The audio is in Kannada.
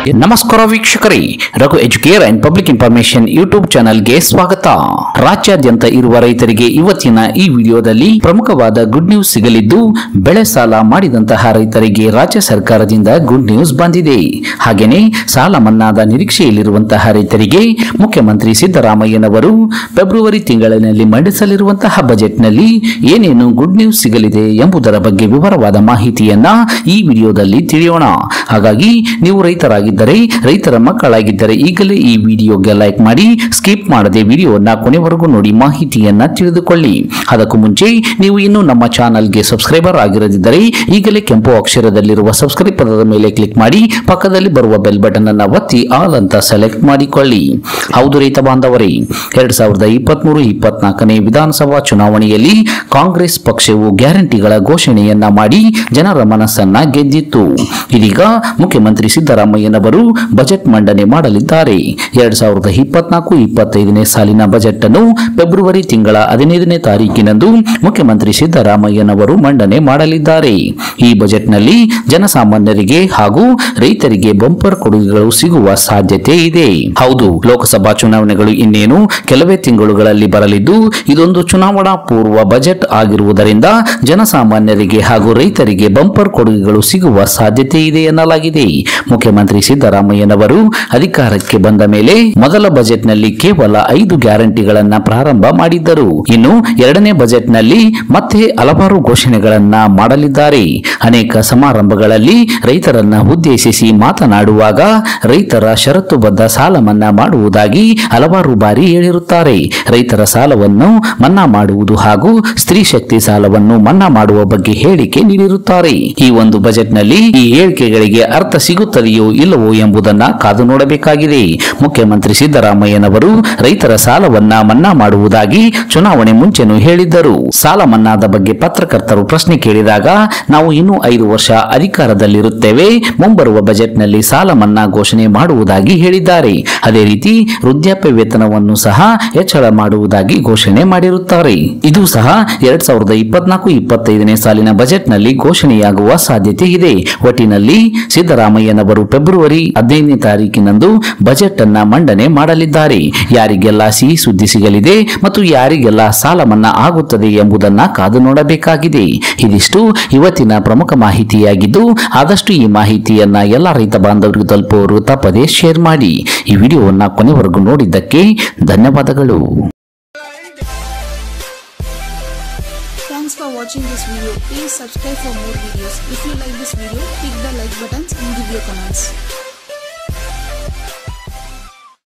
ನಮಸ್ಕಾರ ವೀಕ್ಷಕರೇ Raghu educare and public information YouTube ಚಾನೆಲ್ಗೆ ಸ್ವಾಗತ ರಾಜ್ಯಾದ್ಯಂತ ಇರುವ ರೈತರಿಗೆ ಇವತ್ತಿನ ಈ ವಿಡಿಯೋದಲ್ಲಿ ಪ್ರಮುಖವಾದ ಗುಡ್ ನ್ಯೂಸ್ ಸಿಗಲಿದ್ದು ಬೆಳೆ ಸಾಲ ಮಾಡಿದಂತಹ ರೈತರಿಗೆ ರಾಜ್ಯ ಸರ್ಕಾರದಿಂದ ಗುಡ್ ನ್ಯೂಸ್ ಬಂದಿದೆ ಹಾಗೆಯೇ ಸಾಲ ಮನ್ನಾದ ನಿರೀಕ್ಷೆಯಲ್ಲಿರುವಂತಹ ರೈತರಿಗೆ ಮುಖ್ಯಮಂತ್ರಿ ಸಿದ್ದರಾಮಯ್ಯನವರು ಫೆಬ್ರವರಿ ತಿಂಗಳಿನಲ್ಲಿ ಮಂಡಿಸಲಿರುವಂತಹ ಬಜೆಟ್ನಲ್ಲಿ ಏನೇನು ಗುಡ್ ನ್ಯೂಸ್ ಸಿಗಲಿದೆ ಎಂಬುದರ ಬಗ್ಗೆ ವಿವರವಾದ ಮಾಹಿತಿಯನ್ನ ಈ ವಿಡಿಯೋದಲ್ಲಿ ತಿಳಿಯೋಣ ಹಾಗಾಗಿ ನೀವು ರೈತರಾಗಿದ್ದರೆ ರೈತರ ಮಕ್ಕಳಾಗಿದ್ದರೆ ಈಗಲೇ ಈ ವಿಡಿಯೋಗೆ ಲೈಕ್ ಮಾಡಿ ಸ್ಕಿಪ್ ಮಾಡದೆ ವಿಡಿಯೋನ ಕೊನೆವರೆಗೂ ನೋಡಿ ಮಾಹಿತಿಯನ್ನ ತಿಳಿದುಕೊಳ್ಳಿ ಅದಕ್ಕೂ ಮುಂಚೆ ನೀವು ಇನ್ನೂ ನಮ್ಮ ಚಾನಲ್ಗೆ ಸಬ್ಸ್ಕ್ರೈಬರ್ ಆಗಿರದಿದ್ದರೆ ಈಗಲೇ ಕೆಂಪು ಅಕ್ಷರದಲ್ಲಿರುವ ಸಬ್ಸ್ಕ್ರೈಬ್ ಪದದ ಮೇಲೆ ಕ್ಲಿಕ್ ಮಾಡಿ ಪಕ್ಕದಲ್ಲಿ ಬರುವ ಬೆಲ್ ಬಟನ್ ಅನ್ನ ಒತ್ತಿ ಆಲ್ ಅಂತ ಸೆಲೆಕ್ಟ್ ಮಾಡಿಕೊಳ್ಳಿ ಹೌದು ರೈತ ಬಾಂಧವರೇ ಎರಡ್ ಸಾವಿರದ ಇಪ್ಪತ್ಮೂರು ಇಪ್ಪತ್ನಾಲ್ಕನೇ ವಿಧಾನಸಭಾ ಚುನಾವಣೆಯಲ್ಲಿ ಕಾಂಗ್ರೆಸ್ ಪಕ್ಷವು ಗ್ಯಾರಂಟಿಗಳ ಘೋಷಣೆಯನ್ನ ಮಾಡಿ ಜನರ ಮನಸ್ಸನ್ನ ಗೆದ್ದಿತ್ತು ಇದೀಗ ಮುಖ್ಯಮಂತ್ರಿ ಸಿದ್ದರಾಮಯ್ಯನವರು ಬಜೆಟ್ ಮಂಡನೆ ಮಾಡಲಿದ್ದಾರೆ ಎರಡ್ ಸಾವಿರದ ಇಪ್ಪತ್ನಾಲ್ಕು ಇಪ್ಪತ್ತೈದನೇ ಸಾಲಿನ ಬಜೆಟ್ ಅನ್ನು ಫೆಬ್ರವರಿ ತಿಂಗಳ ಹದಿನೈದನೇ ತಾರೀಕಿನಂದು ಮುಖ್ಯಮಂತ್ರಿ ಸಿದ್ದರಾಮಯ್ಯನವರು ಮಂಡನೆ ಮಾಡಲಿದ್ದಾರೆ ಈ ಬಜೆಟ್ನಲ್ಲಿ ಜನಸಾಮಾನ್ಯರಿಗೆ ಹಾಗೂ ರೈತರಿಗೆ ಬಂಪರ್ ಕೊಡುಗೆಗಳು ಸಿಗುವ ಸಾಧ್ಯತೆ ಇದೆ ಹೌದು ಲೋಕಸಭಾ ಚುನಾವಣೆಗಳು ಇನ್ನೇನು ಕೆಲವೇ ತಿಂಗಳುಗಳಲ್ಲಿ ಬರಲಿದ್ದು ಇದೊಂದು ಚುನಾವಣಾ ಪೂರ್ವ ಬಜೆಟ್ ಆಗಿರುವುದರಿಂದ ಜನಸಾಮಾನ್ಯರಿಗೆ ಹಾಗೂ ರೈತರಿಗೆ ಬಂಪರ್ ಕೊಡುಗೆಗಳು ಸಿಗುವ ಸಾಧ್ಯತೆ ಇದೆ ಎನ್ನಲಾಗಿದೆ ಮುಖ್ಯಮಂತ್ರಿ ಸಿದ್ದರಾಮಯ್ಯನವರು ಅಧಿಕಾರಕ್ಕೆ ಬಂದ ಮೇಲೆ ಮೊದಲ ಬಜೆಟ್ನಲ್ಲಿ ಕೇವಲ ಐದು ಗ್ಯಾರಂಟಿಗಳನ್ನ ಪ್ರಾರಂಭ ಮಾಡಿದ್ದರು ಇನ್ನು ಎರಡನೇ ಬಜೆಟ್ನಲ್ಲಿ ಮತ್ತೆ ಹಲವಾರು ಘೋಷಣೆಗಳನ್ನ ಮಾಡಲಿದ್ದಾರೆ ಅನೇಕ ಸಮಾರಂಭಗಳಲ್ಲಿ ರೈತರನ್ನ ಉದ್ದೇಶಿಸಿ ಮಾತನಾಡುವಾಗ ರೈತರ ಷರತ್ತುಬದ್ಧ ಸಾಲ ಮನ್ನಾ ಮಾಡುವುದಾಗಿ ಹಲವಾರು ಬಾರಿ ಹೇಳಿರುತ್ತಾರೆ ರೈತರ ಸಾಲವನ್ನು ಮನ್ನಾ ಮಾಡುವುದು ಹಾಗೂ ಸ್ತ್ರೀ ಶಕ್ತಿ ಸಾಲವನ್ನು ಮನ್ನಾ ಮಾಡುವ ಬಗ್ಗೆ ಹೇಳಿಕೆ ನೀಡಿರುತ್ತಾರೆ ಈ ಒಂದು ಬಜೆಟ್ನಲ್ಲಿ ಈ ಹೇಳಿಕೆಗಳಿಗೆ ಅರ್ಥ ಸಿಗುತ್ತದೆಯೋ ಇಲ್ಲವೋ ಎಂಬುದನ್ನ ಕಾದು ನೋಡಬೇಕಾಗಿದೆ ಮುಖ್ಯಮಂತ್ರಿ ಸಿದ್ದರಾಮಯ್ಯನವರು ರೈತರ ಸಾಲವನ್ನ ಮನ್ನಾ ಮಾಡುವುದಾಗಿ ಚುನಾವಣೆ ಮುಂಚೆನೂ ಹೇಳಿದ್ದರು ಸಾಲ ಮನ್ನಾದ ಬಗ್ಗೆ ಪತ್ರಕರ್ತರು ಪ್ರಶ್ನೆ ಕೇಳಿದಾಗ ನಾವು ಇನ್ನೂ ಐದು ವರ್ಷ ಅಧಿಕಾರದಲ್ಲಿರುತ್ತೇವೆ ಮುಂಬರುವ ಬಜೆಟ್ನಲ್ಲಿ ಸಾಲ ಮನ್ನಾ ಘೋಷಣೆ ಮಾಡುವುದಾಗಿ ಹೇಳಿದ್ದಾರೆ ಅದೇ ರೀತಿ ವೃದ್ಧಾಪ್ಯ ವೇತನವನ್ನು ಸಹ ಹೆಚ್ಚಳ ಮಾಡುವುದಾಗಿ ಘೋಷಣೆ ಮಾಡಿರುತ್ತಾರೆ ಇದು ಸಹ ಎರಡ್ ಸಾವಿರದ ಇಪ್ಪತ್ನಾಲ್ಕು ಇಪ್ಪತ್ತೈದನೇ ಸಾಲಿನ ಬಜೆಟ್ನಲ್ಲಿ ಘೋಷಣೆಯಾಗುವ ಸಾಧ್ಯತೆ ಇದೆ ಒಟ್ಟಿನಲ್ಲಿ ಸಿದ್ದರಾಮಯ್ಯನವರು ಫೆಬ್ರವರಿ ಹದಿನೈದನೇ ತಾರೀಕಿನಂದು ಬಜೆಟ್ ಅನ್ನ ಮಂಡನೆ ಮಾಡಲಿದ್ದಾರೆ ಯಾರಿಗೆಲ್ಲ ಸಿಹಿ ಸುದ್ದಿ ಸಿಗಲಿದೆ ಮತ್ತು ಯಾರಿಗೆಲ್ಲ ಸಾಲ ಮನ್ನಾ ಆಗುತ್ತದೆ ಎಂಬುದನ್ನ ಕಾದು ನೋಡಬೇಕಾಗಿದೆ ಇದಿಷ್ಟು ಇವತ್ತಿನ ಪ್ರಮುಖ ಮಾಹಿತಿಯಾಗಿದ್ದು ಆದಷ್ಟು ಈ ಮಾಹಿತಿಯನ್ನ ಎಲ್ಲ ರೈತ ಬಾಂಧವರಿಗೂ ತಲುಪುವವರು ತಪ್ಪದೇ ಶೇರ್ ಮಾಡಿ ಈ ವಿಡಿಯೋವನ್ನ ಕೊನೆವರೆಗೂ ನೋಡಿದ್ದಕ್ಕೆ ಧನ್ಯವಾದಗಳು Thanks for watching this video. Please subscribe for more videos. If you like this video, click the like buttons and give your comments.